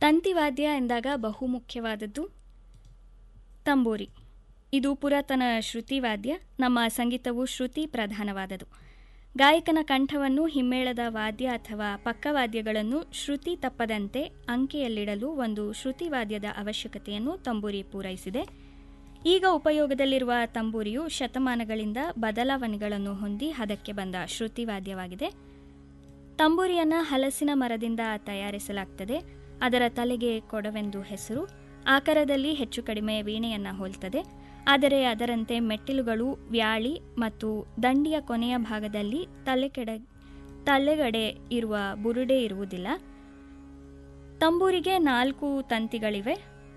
ತಂತಿವಾದ್ಯ ಎಂದಾಗ ಬಹುಮುಖ್ಯವಾದದ್ದು ತಂಬೂರಿ ಇದು ಪುರಾತನ ಶ್ರುತಿವಾದ್ಯ ನಮ್ಮ ಸಂಗೀತವು ಶ್ರುತಿ ಪ್ರಧಾನವಾದದು ಗಾಯಕನ ಕಂಠವನ್ನು ಹಿಮ್ಮೇಳದ ವಾದ್ಯ ಅಥವಾ ಪಕ್ಕವಾದ್ಯಗಳನ್ನು ಶ್ರುತಿ ತಪ್ಪದಂತೆ ಅಂಕೆಯಲ್ಲಿಡಲು ಒಂದು ಶ್ರುತಿವಾದ್ಯದ ಅವಶ್ಯಕತೆಯನ್ನು ತಂಬೂರಿ ಪೂರೈಸಿದೆ ಈಗ ಉಪಯೋಗದಲ್ಲಿರುವ ತಂಬೂರಿಯು ಶತಮಾನಗಳಿಂದ ಬದಲಾವಣೆಗಳನ್ನು ಹೊಂದಿ ಹದಕ್ಕೆ ಬಂದ ಶ್ರುತಿವಾದ್ಯವಾಗಿದೆ ತಂಬೂರಿಯನ್ನು ಹಲಸಿನ ಮರದಿಂದ ತಯಾರಿಸಲಾಗ್ತದೆ ಅದರ ತಲೆಗೆ ಕೊಡವೆಂದು ಹೆಸರು ಆಕಾರದಲ್ಲಿ ಹೆಚ್ಚು ಕಡಿಮೆ ವೀಣೆಯನ್ನು ಹೋಲ್ತದೆ ಆದರೆ ಅದರಂತೆ ಮೆಟ್ಟಿಲುಗಳು ವ್ಯಾಳಿ ಮತ್ತು ದಂಡಿಯ ಕೊನೆಯ ಭಾಗದಲ್ಲಿ ತಲೆಕೆಡ ತಲೆಗಡೆ ಇರುವ ಬುರುಡೆ ಇರುವುದಿಲ್ಲ ತಂಬೂರಿಗೆ ನಾಲ್ಕು ತಂತಿಗಳಿವೆ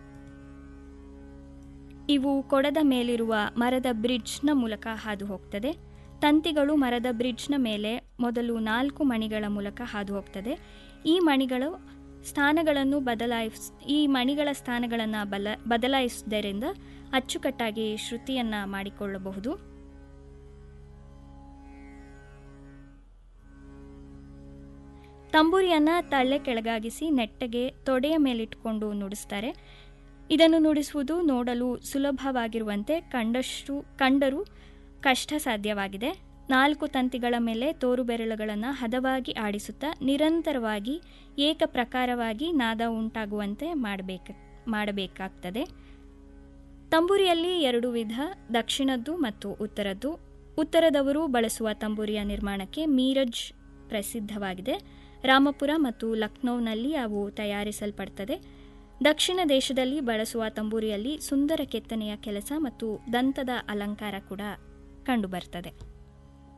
ಇವು ಕೊಡದ ಮೇಲಿರುವ ಮರದ ಬ್ರಿಡ್ಜ್ನ ಮೂಲಕ ಹಾದು ಹೋಗ್ತದೆ ತಂತಿಗಳು ಮರದ ಬ್ರಿಡ್ಜ್ನ ಮೇಲೆ ಮೊದಲು ನಾಲ್ಕು ಮಣಿಗಳ ಮೂಲಕ ಹಾದು ಹೋಗ್ತದೆ ಈ ಮಣಿಗಳು ಸ್ಥಾನಗಳನ್ನು ಬದಲಾಯಿಸ್ ಈ ಮಣಿಗಳ ಸ್ಥಾನಗಳನ್ನು ಬಲ ಬದಲಾಯಿಸುವುದರಿಂದ ಅಚ್ಚುಕಟ್ಟಾಗಿ ಶ್ರುತಿಯನ್ನ ಮಾಡಿಕೊಳ್ಳಬಹುದು ತಂಬೂರಿಯನ್ನ ತಳ್ಳೆ ಕೆಳಗಾಗಿಸಿ ನೆಟ್ಟಗೆ ತೊಡೆಯ ಮೇಲಿಟ್ಟುಕೊಂಡು ನುಡಿಸ್ತಾರೆ ಇದನ್ನು ನುಡಿಸುವುದು ನೋಡಲು ಸುಲಭವಾಗಿರುವಂತೆ ಕಂಡಷ್ಟು ಕಂಡರೂ ಕಷ್ಟ ಸಾಧ್ಯವಾಗಿದೆ ನಾಲ್ಕು ತಂತಿಗಳ ಮೇಲೆ ತೋರು ಬೆರಳುಗಳನ್ನು ಹದವಾಗಿ ಆಡಿಸುತ್ತಾ ನಿರಂತರವಾಗಿ ಏಕಪ್ರಕಾರವಾಗಿ ನಾದ ಉಂಟಾಗುವಂತೆ ಮಾಡಬೇಕ ಮಾಡಬೇಕಾಗ್ತದೆ ತಂಬೂರಿಯಲ್ಲಿ ಎರಡು ವಿಧ ದಕ್ಷಿಣದ್ದು ಮತ್ತು ಉತ್ತರದ್ದು ಉತ್ತರದವರು ಬಳಸುವ ತಂಬೂರಿಯ ನಿರ್ಮಾಣಕ್ಕೆ ಮೀರಜ್ ಪ್ರಸಿದ್ಧವಾಗಿದೆ ರಾಮಪುರ ಮತ್ತು ಲಕ್ನೋನಲ್ಲಿ ಅವು ತಯಾರಿಸಲ್ಪಡ್ತದೆ ದಕ್ಷಿಣ ದೇಶದಲ್ಲಿ ಬಳಸುವ ತಂಬೂರಿಯಲ್ಲಿ ಸುಂದರ ಕೆತ್ತನೆಯ ಕೆಲಸ ಮತ್ತು ದಂತದ ಅಲಂಕಾರ ಕೂಡ ಕಂಡುಬರ್ತದೆ